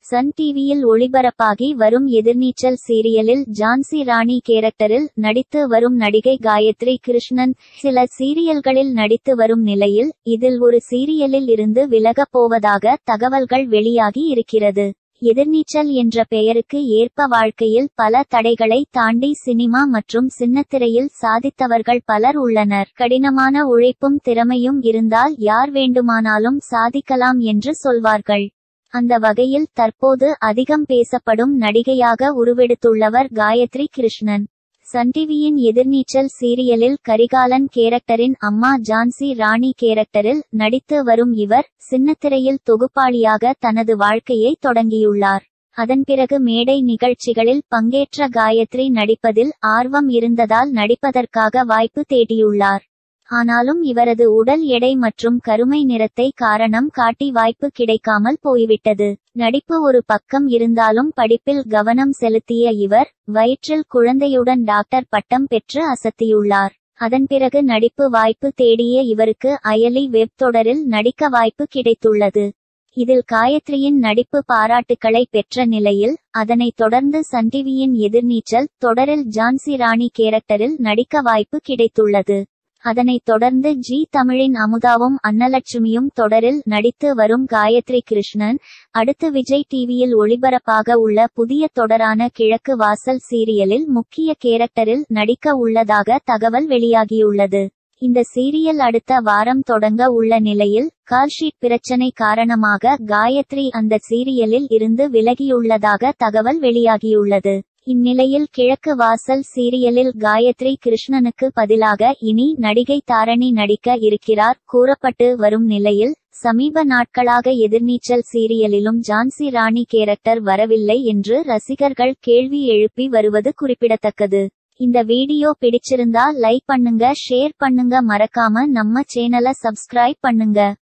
Sun டிவியில் ஒளிபரப்பாகி வரும் எதிர்நீச்சல் சீரியலில் ஜான்சி ராணி கேரக்டரில் நடித்து வரும் நடிகை காயத்ரி கிருஷ்ணன் சில சீரியல்களில் நடித்து வரும் நிலையில் இதில் ஒரு சீரியலில் இருந்து விலகப் போவதாக தகவல்கள் வெளியாகி இருக்கிறது எதிர்நீச்சல் என்ற பெயருக்கு ஏற்ப வாழ்க்கையில் பல தடைகளை தாண்டி சினிமா மற்றும் சின்னத்திரையில் சாதித்தவர்கள் பலர் உள்ளனர் கடினமான உழைப்பும் திறமையும் இருந்தால் யார் வேண்டுமானாலும் சாதிக்கலாம் என்று சொல்வார்கள் அந்த வகையில் தற்போது அதிகம் பேசப்படும் நடிகையாக உருவெடுத்துள்ளவர் காயத்ரி கிருஷ்ணன் சன் டிவியின் எதிர்நீச்சல் சீரியலில் கரிகாலன் கேரக்டரின் அம்மா ஜான்சி ராணி கேரக்டரில் நடித்து வரும் இவர் சின்னத்திரையில் தொகுப்பாளியாக தனது வாழ்க்கையை தொடங்கியுள்ளார் அதன் பிறகு மேடை நிகழ்ச்சிகளில் பங்கேற்ற காயத்ரி நடிப்பதில் ஆர்வம் இருந்ததால் நடிப்பதற்காக வாய்ப்பு தேடியுள்ளார் ஆனாலும் இவரது உடல் எடை மற்றும் கருமை நிறத்தை காரணம் காட்டி வாய்ப்பு கிடைக்காமல் போய்விட்டது நடிப்பு ஒரு பக்கம் இருந்தாலும் படிப்பில் கவனம் செலுத்திய இவர் வயிற்றில் குழந்தையுடன் டாக்டர் பட்டம் பெற்று அசத்தியுள்ளார் அதன் பிறகு நடிப்பு வாய்ப்பு தேடிய இவருக்கு அயலி வெப் தொடரில் நடிக்க வாய்ப்பு கிடைத்துள்ளது இதில் காயத்ரியின் நடிப்பு பாராட்டுக்களை பெற்ற நிலையில் அதனைத் தொடர்ந்து சன் டிவியின் எதிர்நீச்சல் தொடரில் ஜான்சி ராணி கேரக்டரில் நடிக்க வாய்ப்பு கிடைத்துள்ளது அதனைத் தொடர்ந்து ஜி தமிழின் அமுதாவும் அன்னலட்சுமியும் தொடரில் நடித்து வரும் காயத்ரி கிருஷ்ணன் அடுத்து விஜய் டிவியில் ஒளிபரப்பாக உள்ள புதிய தொடரான கிழக்கு வாசல் சீரியலில் முக்கிய கேரக்டரில் நடிக்க உள்ளதாக தகவல் வெளியாகியுள்ளது இந்த சீரியல் அடுத்த வாரம் தொடங்க உள்ள நிலையில் கால்ஷீட் பிரச்சனை காரணமாக காயத்ரி அந்த சீரியலில் இருந்து விலகியுள்ளதாக தகவல் வெளியாகியுள்ளது இந்நிலையில் கிழக்கு வாசல் சீரியலில் காயத்ரி கிருஷ்ணனுக்கு பதிலாக இனி நடிகை தாரணி நடிக்க இருக்கிறார் கூறப்பட்டு வரும் நிலையில் சமீப நாட்களாக எதிர்நீச்சல் சீரியலிலும் ஜான்சி ராணி கேரக்டர் வரவில்லை என்று ரசிகர்கள் கேள்வி எழுப்பி வருவது குறிப்பிடத்தக்கது இந்த வீடியோ பிடிச்சிருந்தா லைக் பண்ணுங்க ஷேர் பண்ணுங்க மறக்காம நம்ம சேனலை சப்ஸ்கிரைப் பண்ணுங்க